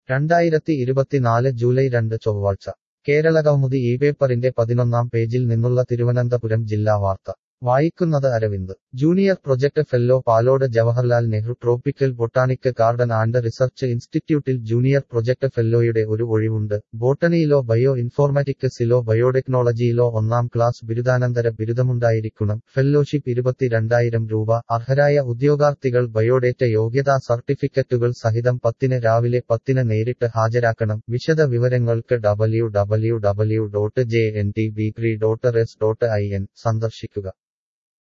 രണ്ടായിരത്തി ഇരുപത്തിനാല് ജൂലൈ രണ്ട് ചൊവ്വാഴ്ച കേരളകൗമുദി ഈ പേപ്പറിന്റെ പതിനൊന്നാം പേജിൽ നിന്നുള്ള തിരുവനന്തപുരം ജില്ലാ വാർത്ത വായിക്കുന്നത് Aravind junior project fellow Palode Jawaharlal Nehru tropical botanic garden and research ഇൻസ്റ്റിറ്റ്യൂട്ടിൽ ജൂനിയർ പ്രൊജക്ട് ഫെല്ലോയുടെ ഒരു ഒഴിവുണ്ട് ബോട്ടണിയിലോ ബയോ ഇൻഫോർമാറ്റിക്സിലോ ബയോടെക്നോളജിയിലോ ഒന്നാം ക്ലാസ് ബിരുദാനന്തര ബിരുദമുണ്ടായിരിക്കണം ഫെല്ലോഷിപ്പ് ഇരുപത്തിരണ്ടായിരം രൂപ അർഹരായ ഉദ്യോഗാർത്ഥികൾ ബയോഡേറ്റ യോഗ്യതാ സർട്ടിഫിക്കറ്റുകൾ സഹിതം പത്തിന് രാവിലെ പത്തിന് നേരിട്ട് ഹാജരാക്കണം വിശദ വിവരങ്ങൾക്ക് W W W dot J N T B dot S dot I N സന്ദർശിക്കുക